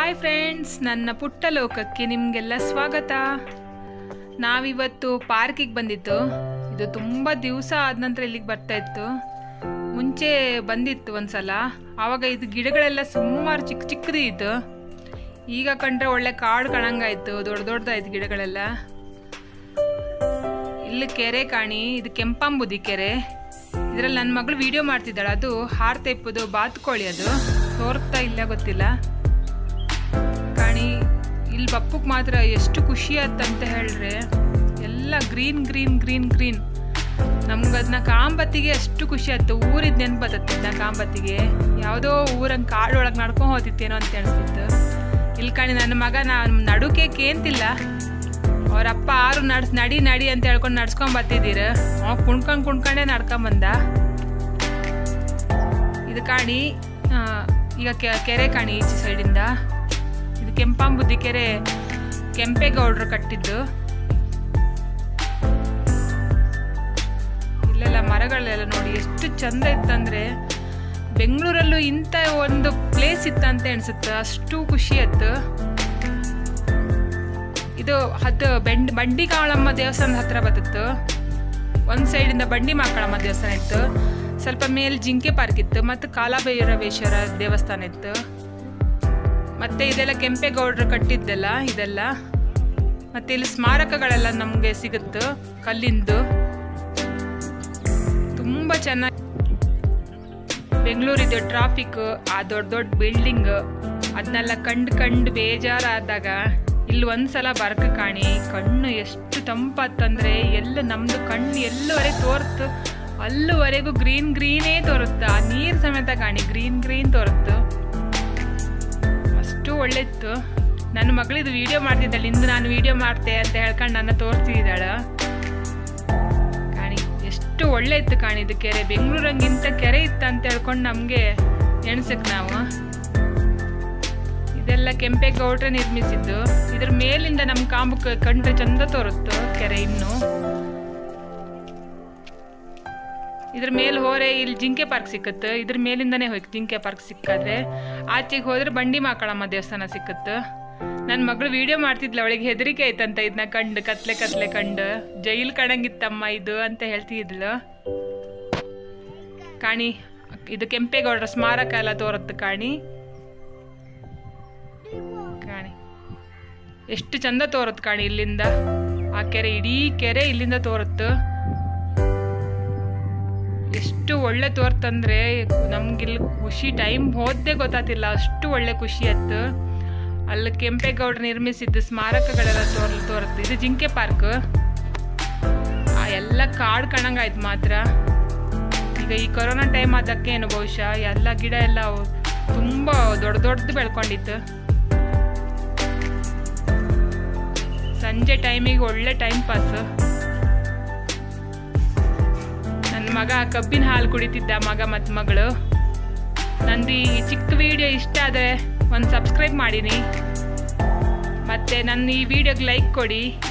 hi friends ನನ್ನ ಪುಟ್ಟ ಲೋಕಕ್ಕೆ ನಿಮಗೆಲ್ಲ ಸ್ವಾಗತ ನಾವಿವತ್ತು ಪಾರ್ಕಿಗೆ ಬಂದಿತ್ತು ಇದು ತುಂಬ ದಿವಸ ಆದ ನಂತರ ಇಲ್ಲಿಗೆ ಬರ್ತಾ ಇತ್ತು ಮುಂಚೆ ಬಂದಿತ್ತು ಒಂದ್ಸಲ ಆವಾಗ ಇದು ಗಿಡಗಳೆಲ್ಲ ಸುಮಾರು ಚಿಕ್ಕ ಚಿಕ್ಕದು ಇತ್ತು ಈಗ ಕಂಡ್ರೆ ಒಳ್ಳೆ ಕಾಡು ಕಾಣಂಗಾಯ್ತು ದೊಡ್ಡ ದೊಡ್ಡದಾಯ್ತು ಗಿಡಗಳೆಲ್ಲ ಇಲ್ಲಿ ಕೆರೆ ಕಾಣಿ ಇದು ಕೆಂಪಾಂಬುದಿ ಕೆರೆ ಇದರಲ್ಲಿ ನನ್ನ ಮಗಳು ವಿಡಿಯೋ ಮಾಡ್ತಿದ್ದಾಳೆ ಅದು ಹಾರ್ ತೆಪ್ಪದು ಬಾತ್ಕೋಳಿ ಅದು ತೋರ್ತಾ ಇಲ್ಲ ಗೊತ್ತಿಲ್ಲ ಕಾಣಿ ಇಲ್ಲಿ ಬಪ್ಪಕ್ಕೆ ಮಾತ್ರ ಎಷ್ಟು ಖುಷಿ ಆತಂತ ಹೇಳ್ರೆ ಎಲ್ಲ ಗ್ರೀನ್ ಗ್ರೀನ್ ಗ್ರೀನ್ ಗ್ರೀನ್ ನಮ್ಗೆ ಅದನ್ನ ಕಾಂಬತ್ತಿಗೆ ಅಷ್ಟು ಖುಷಿ ಆಯ್ತು ಊರಿದ್ ನೆನ್ಪು ಬರ್ತೈತೆ ನಾ ಕಾಂಬತ್ತಿಗೆ ಯಾವುದೋ ಊರಂಗೆ ಕಾಡೊಳಗೆ ನಡ್ಕೊಂಡು ಹೋದಿತ್ತೇನೋ ಅಂತ ಅನಿಸ್ತಿತ್ತು ಇಲ್ಲಿ ಕಾಣಿ ನನ್ನ ಮಗ ನಾನು ನಡುಕೆ ಕೇಂತಿಲ್ಲ ಅವರಪ್ಪ ಆರು ನಡ್ಸ್ ನಡಿ ನಡಿ ಅಂತ ಹೇಳ್ಕೊಂಡು ನಡ್ಸ್ಕೊಂಡ್ ಬರ್ತಿದ್ದೀರ ಅವ ಕುಣ್ಕೊಂಡ್ ಕುಣ್ಕೊಂಡೇ ನಡ್ಕೊಂಡ್ ಬಂದ ಇದು ಕಾಣಿ ಆ, ಈಗ ಕೆ- ಕೆರೆ ಕಾಣಿ ಈಚೆ ಸೈಡಿಂದ ಇದು ಕೆಂಪಾಂಬುದ್ದಿ ಕೆರೆ ಕೆಂಪೇಗೌಡರು ಕಟ್ಟಿದ್ದು ಇಲ್ಲೆಲ್ಲ ಮರಗಳೆಲ್ಲ ನೋಡಿ ಎಷ್ಟು ಚಂದ ಇತ್ತಂದ್ರೆ ಬೆಂಗಳೂರಲ್ಲೂ ಇಂಥ ಒಂದು ಪ್ಲೇಸ್ ಇತ್ತಂತ ಅನ್ಸುತ್ತೆ ಅಷ್ಟು ಖುಷಿ ಆಯ್ತು ಇದು ಹತ್ತು ಬೆಂಡ್ ಬಂಡಿ ಕಾಳಮ್ಮ ದೇವಸ್ಥಾನದ ಹತ್ರ ಬತ್ತಿತ್ತು ಒಂದು ಸೈಡಿಂದ ಬಂಡಿ ಮಾಕಳಮ್ಮ ದೇವಸ್ಥಾನ ಇತ್ತು ಸ್ವಲ್ಪ ಮೇಲೆ ಜಿಂಕೆ ಪಾರ್ಕ್ ಇತ್ತು ಮತ್ತು ಕಾಲಭೈರವೇಶ್ವರ ದೇವಸ್ಥಾನ ಇತ್ತು ಮತ್ತೆ ಇದೆಲ್ಲ ಕೆಂಪೇಗೌಡರು ಕಟ್ಟಿದ್ದೆಲ್ಲ ಇದೆಲ್ಲ ಮತ್ತೆ ಇಲ್ಲಿ ಸ್ಮಾರಕಗಳೆಲ್ಲ ನಮಗೆ ಸಿಗುತ್ತೆ ಕಲ್ಲಿಂದು ತುಂಬ ಚೆನ್ನಾಗಿ ಬೆಂಗಳೂರಿದು ಟ್ರಾಫಿಕ್ ಆ ದೊಡ್ಡ ದೊಡ್ಡ ಬಿಲ್ಡಿಂಗ್ ಅದನ್ನೆಲ್ಲ ಕಂಡು ಕಂಡು ಬೇಜಾರಾದಾಗ ಇಲ್ಲಿ ಒಂದ್ಸಲ ಬರ್ಕ ಕಾಣಿ ಕಣ್ಣು ಎಷ್ಟು ತಂಪತ್ತಂದ್ರೆ ಎಲ್ಲ ನಮ್ದು ಕಣ್ಣು ಎಲ್ಲವರೆಗೆ ತೋರ್ತು ಅಲ್ಲಿವರೆಗೂ ಗ್ರೀನ್ ಗ್ರೀನೇ ತೋರುತ್ತೆ ಆ ನೀರು ಸಮೇತ ಕಾಣಿ ಗ್ರೀನ್ ಗ್ರೀನ್ ತೋರುತ್ತು ಅಷ್ಟು ಒಳ್ಳೆತ್ತು ನನ್ನ ಮಗಳಿದು ವಿಡಿಯೋ ಮಾಡ್ತಿದ್ದಾಳೆ ಇಂದು ನಾನು ವಿಡಿಯೋ ಮಾಡ್ತೆ ಅಂತ ಹೇಳ್ಕೊಂಡು ನನ್ನ ತೋರಿಸ್ತಿದ್ದಾಳ ಕಾಣಿ ಎಷ್ಟು ಒಳ್ಳೆ ಇತ್ತು ಕಾಣಿ ಇದು ಕೆರೆ ಬೆಂಗಳೂರಂಗಿಂತ ಕೆರೆ ಇತ್ತು ಅಂತ ಹೇಳ್ಕೊಂಡು ನಮಗೆ ಎಣ್ಸಕ್ ನಾವು ಇದೆಲ್ಲ ಕೆಂಪೇಗೌಡ್ರೆ ನಿರ್ಮಿಸಿದ್ದು ಇದ್ರ ಮೇಲಿಂದ ನಮ್ಮ ಕಾಂಬಕ್ಕೆ ಕಂಡ್ರೆ ಚಂದ ತೋರುತ್ತು ಕೆರೆ ಇನ್ನು ಇದ್ರ ಮೇಲೆ ಹೋರೆ ಇಲ್ಲಿ ಜಿಂಕೆ ಪಾರ್ಕ್ ಸಿಕ್ಕತ್ತು ಇದ್ರ ಮೇಲಿಂದನೇ ಹೋಯ್ತು ಜಿಂಕೆ ಪಾರ್ಕ್ ಸಿಕ್ಕಾದ್ರೆ ಆಚೆಗೆ ಹೋದ್ರೆ ಬಂಡಿ ಮಾಕಳಮ್ಮ ದೇವಸ್ಥಾನ ಸಿಕ್ಕತ್ತು ನನ್ನ ಮಗಳು ವಿಡಿಯೋ ಮಾಡ್ತಿದ್ಲ ಅವಳಿಗೆ ಹೆದರಿಕೆ ಆಯ್ತಂತ ಇದನ್ನ ಕಂಡು ಕತ್ಲೆ ಕತ್ಲೆ ಕಂಡು ಜೈಲ್ ಕಣಂಗಿತ್ತಮ್ಮ ಇದು ಅಂತ ಹೇಳ್ತಿದ್ಲು ಕಾಣಿ ಇದು ಕೆಂಪೇಗೌಡರ ಸ್ಮಾರಕ ಎಲ್ಲ ತೋರತ್ತು ಕಾಣಿ ಕಾಣಿ ಎಷ್ಟು ಚಂದ ತೋರತ್ ಕಾಣಿ ಇಲ್ಲಿಂದ ಆ ಕೆರೆ ಇಡೀ ಕೆರೆ ಇಲ್ಲಿಂದ ತೋರತ್ತು ಎಷ್ಟು ಒಳ್ಳೆ ತೋರ್ತಂದ್ರೆ ನಮ್ಗಿಲ್ಲಿ ಖುಷಿ ಟೈಮ್ ಹೋದ್ದೇ ಗೊತ್ತಾತಿಲ್ಲ ಅಷ್ಟು ಒಳ್ಳೆ ಖುಷಿ ಆಯ್ತು ಅಲ್ಲಿ ಕೆಂಪೇಗೌಡ ನಿರ್ಮಿಸಿದ್ದು ಸ್ಮಾರಕಗಳೆಲ್ಲ ತೋರ್ ತೋರುತ್ತೆ ಇದು ಜಿಂಕೆ ಪಾರ್ಕ್ ಆ ಎಲ್ಲ ಕಾಡು ಕಣಂಗಾಯ್ತು ಮಾತ್ರ ಈಗ ಈ ಕೊರೋನಾ ಟೈಮ್ ಆದಕ್ಕೆ ಏನು ಬಹುಶಃ ಎಲ್ಲ ಗಿಡ ಎಲ್ಲ ಅವು ತುಂಬಾ ದೊಡ್ಡ ದೊಡ್ಡದು ಬೆಳ್ಕೊಂಡಿತ್ತು ಸಂಜೆ ಟೈಮಿಗೆ ಒಳ್ಳೆ ಟೈಮ್ ಪಾಸ್ ನನ್ನ ಮಗ ಕಬ್ಬಿನ ಹಾಲು ಕುಡಿತಿದ್ದ ಮಗ ಮತ್ತು ಮಗಳು ನಂದು ಈ ಚಿಕ್ಕ ವಿಡಿಯೋ ಇಷ್ಟ ಆದರೆ ಒಂದು ಸಬ್ಸ್ಕ್ರೈಬ್ ಮಾಡೀನಿ ಮತ್ತು ನನ್ನ ಈ ವಿಡಿಯೋಗೆ ಲೈಕ್ ಕೊಡಿ